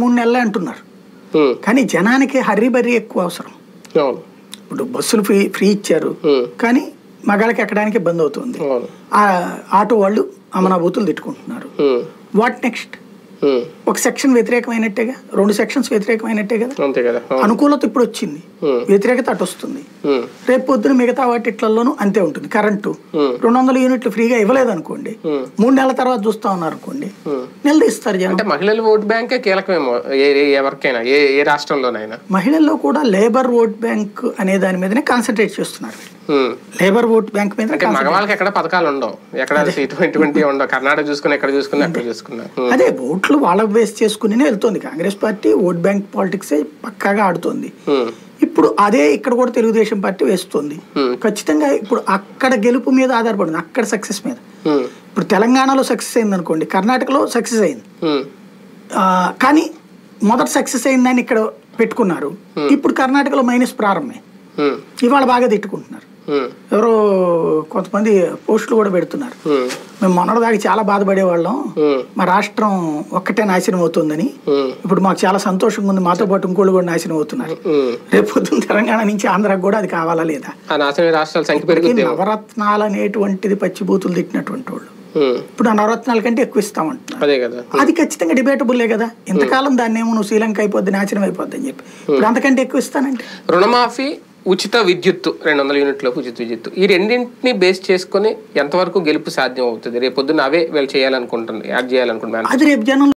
మూడు నెలలే అంటున్నారు ఉమ్, కానీ జనానికి హర్రీ బర్రీ ఎక్కువ అవసరం అవును ఇప్పుడు బస్సులు ఫ్రీ ఫ్రీ ఇచ్చారు ఉమ్, కానీ మగాళ్ళకి ఎక్కడానికి ఇబ్బంది అవుతుంది అవును ఆ ఆటో వాళ్ళు అమనాభూతులు తిట్టుకుంటున్నారు ఉమ్, వాట్ నెక్స్ట్ ఉమ్, ఒక సెక్షన్ వ్యతిరేకమైనట్టేగా రెండు సెక్షన్స్ వ్యతిరేకమైనట్టే కదా అంతే కదా అవును అనుకూలత ఇప్పుడు వచ్చింది ఉమ్, వ్యతిరేకత అటు వస్తుంది ఉమ్, రేపు పొద్దున మిగతా వాటిట్లలోనూ అంతే ఉంటుంది కరెంటు ఉమ్, రెండు వందల యూనిట్లు ఫ్రీగా ఇవ్వలేదు అనుకోండి ఉమ్, మూడు నెలల తర్వాత చూస్తా ఉన్నారు అనుకోండి ఉమ్. నిలదీస్తారు జనం అంటే మహిళల ఓట్ బ్యాంకే కీలకమేమో ఏ ఏ- ఎవరికైనా ఏ ఏ రాష్ట్రంలోనైనా మహిళల్లో కూడా లేబర్ ఓట్ బ్యాంక్ అనే దాని మీదనే కాన్సన్ట్రేట్ చేస్తున్నారు వీళ్ళు. ఉమ్. లేబర్ ఓట్ బ్యాంక్ మీద అంటే మగవాళ్ళకి ఎక్కడ పథకాలు ఉండవు ఎక్కడ ఇటువంటి ఇటువంటి ఉండవు కర్ణాటక చూసుకుని ఎక్కడ చూసుకుని అక్కడ చూసుకున్నా ఉమ్, అదే ఓట్లు వాళ్ళ బేస్ చేసుకుని వెళ్తుంది కాంగ్రెస్ పార్టీ ఓట్ బ్యాంక్ పాలిటిక్సే పక్కాగా ఆడుతోంది ఉమ్, ఇప్పుడు అదే ఇక్కడ కూడా తెలుగుదేశం పార్టీ వేస్తుంది ఉమ్, ఖచ్చితంగా ఇప్పుడు అక్కడ గెలుపు మీద ఆధారపడింది అక్కడ సక్సెస్ మీద ఉమ్, ఇప్పుడు తెలంగాణలో సక్సెస్ అయింది అనుకోండి కర్ణాటకలో సక్సెస్ అయింది ఉమ్, ఆ, కానీ మొదట సక్సెస్ అయిందని ఇక్కడ పెట్టుకున్నారు ఇప్పుడు కర్ణాటకలో మైనస్ ప్రారంభమే ఉమ్, ఇవాళ బాగా తిట్టుకుంటున్నారు ఉమ్, ఎవరో కొంతమంది పోస్టులు కూడా పెడుతున్నారు ఉమ్, మేము మొన్నటిదాకా చాలా బాధపడేవాళ్ళం ఉమ్, మా రాష్ట్రం ఒక్కటే నాశనం అవుతుందని ఉమ్, ఇప్పుడు మాకు చాలా సంతోషంగా ఉంది మాతో పాటు ఇంకోళ్ళు కూడా నాశనం అవుతున్నారు ఉమ్. రేపు పొద్దున్న తెలంగాణ నుంచి ఆంధ్రాకి కూడా అది కావాలా లేదా ఆ నాశనమే రాష్ట్రాల సంఖ్య ఇప్పటికీ పెరుగుద్ది నవరత్నాలు అనేటువంటిది పచ్చిబూతులు తిట్టినటువంటి వాళ్ళు ఉమ్, ఇప్పుడు ఆ నవరత్నాల కంటే ఎక్కువ ఇస్తామంటున్నారు అదే కదా అది ఖచ్చితంగా డిబేటబుల్లే కదా ఇంతకాలం దాన్ని ఏమో నువ్వు శ్రీలంక అయిపోద్ది నాశనం అయిపోద్ది అని చెప్పి ఇప్పుడు అంతకంటే ఎక్కువ ఇస్తానంటే రుణమాఫీ ఉచిత విద్యుత్తు రెండు వందల యూనిట్లకు ఉచిత విద్యుత్తు ఈ రెండింటిని బేస్ చేసుకొని ఎంతవరకు గెలుపు సాధ్యం అవుతుంది రేపు పొద్దున్న అవే వీళ్ళు చేయాలనుకుంటుంది యాడ్ చేయాలనుకుంటున్నాను అది రేపు జనం